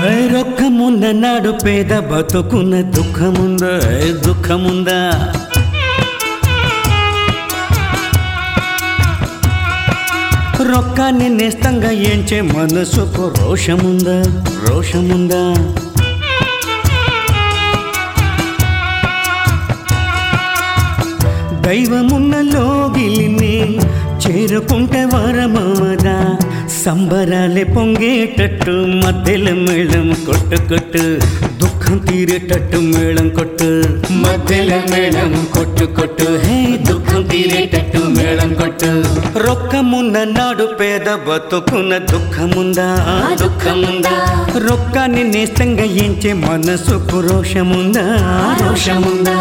రొక్కమున్న నాడు పేద బతుకున్న దుఃఖముందా ఏ దుఃఖముందా రొక్కాన్ని నేస్తంగా ఏంచే మనసుకు రోషముందా రోషముందా దైవమున్న లోగిలిని చేరుకుంటే వరమవదా సంబరాలే పొంగేటట్టు మధ్యలో మేళం కొట్టు కొట్టు దుఃఖం తీరేటట్టు మేళం కొట్టు మధ్యలో మేళం కొట్టు కొట్టు హే దుఃఖం తీరేటట్టు మేళం కొట్టు రొక్కమున్న నాడు పేద బతుకున్న దుఃఖముందా దుఃఖముందా రొక్కాన్ని నేస్తంగా ఎంచే మనసుకు రోషముందా రోషముందా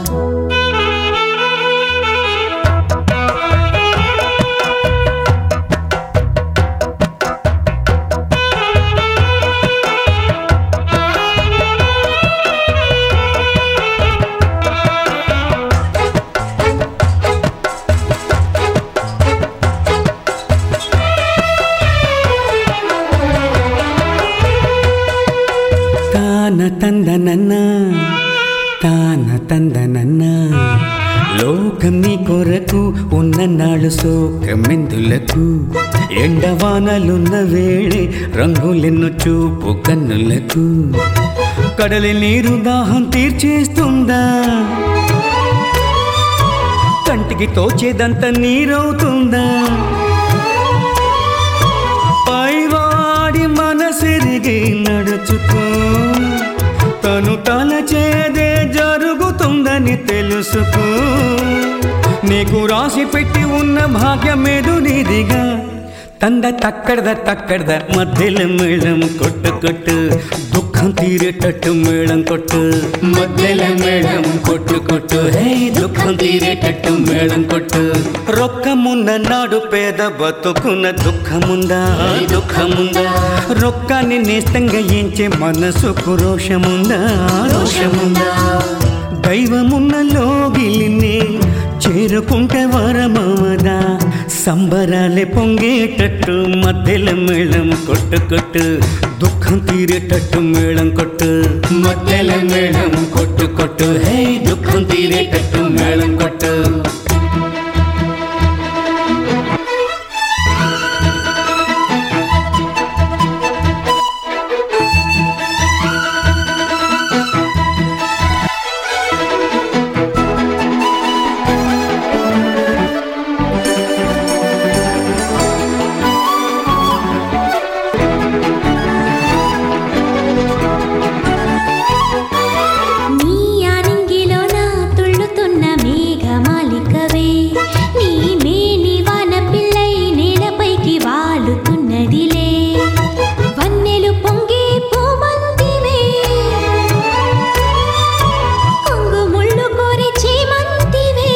తాన తందనన్న తాన తందనన్న లోకం నీ కొరకు ఉన్న నాడు సోకమెందులకు ఎండవానలున్న వేళే రంగులెన్ను చూపు కన్నులకు కడలి నీరు దాహం తీర్చేస్తుందా కంటికి తోచేదంత నీరవుతుందా పైవాడి మనసిరిగి నడుచుకో తను తలచేదే జరుగుతుందని తెలుసుకో నీకు రాసి పెట్టి ఉన్న భాగ్యమేదు నీదిగా తంద తక్కడద తక్కడద మధ్యలో మేళం కొట్టు కొట్టు దుఃఖం తీరేటట్టు మేళం కొట్టు మధ్యలో మేళం కొట్టు కొట్టు హే దుఃఖం తీరేటట్టు మేళం కొట్టు రొక్కమున్న నాడు పేద బతుకున్న దుఃఖముందా దుఃఖముందా రొక్కాన్ని నేస్తంగా ఎంచే మనసుకు రోషముందా రోషముందా దైవమున్న లోగిలిని చేరుకుంటే వరమవదా సంబరాలే పొంగేటట్టు మధ్యలో మేళం కొట్టు కొట్టు దుఃఖం తీరేటట్టు మేళం కొట్టు మధ్యలో మేళం కొట్టు కొట్టు హే దుఃఖం తీరేటట్టు మేళం కొట్టు నీ ఆనింగిలోన తుళ్ళుతున్న మేఘమాలికవే నీ మేని వాన పిల్లై నేలపైకి వాలుతున్నదిలే వన్నెలు పొంగే పూమంతివే కొంగు ముళ్ళు కోరి చేమంతివే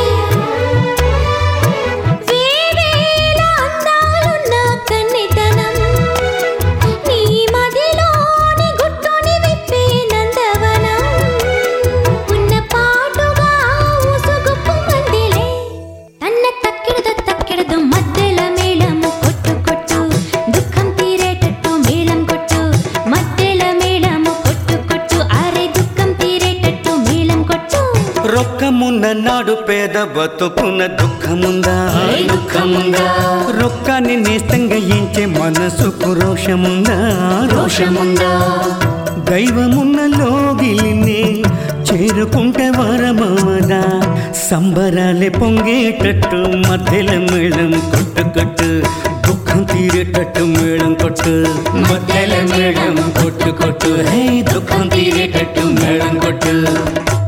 వేవేల అందాలున్న కన్నెతనం నీ మదిలోని గుట్టుని విప్పే నందవనం ఉన్న పాటుగా ఉసుగుప్పు మందిలే తన్న తక్కిడదు తక్కిడదు మధ్యల మేళము కొట్టు కొట్టు దుఃఖం తీరేటట్టు మేళం కొట్టు మధ్యల మేళము కొట్టు కొట్టు అరే దుఃఖం తీరేటట్టు మేళం కొట్టు రొక్కమున్న నాడు పేద బతుకున్న దుఃఖముందా దుఃఖముందా రొక్కాన్ని నేస్తంగా ఎంచే మనసుకు రోషముందా రోషముందా దైవమున్న లోగిలిని చేరుకుంటే వరమవదా సంబరాలే పొంగేటట్టు మధ్యలో మేళం కొట్టు కొట్టు దుఃఖం తీరేటట్టు మేళం కొట్టు మధ్యలో మేళం కొట్టు కొట్టు హే దుఃఖం తీరేటట్టు మేళం కొట్టు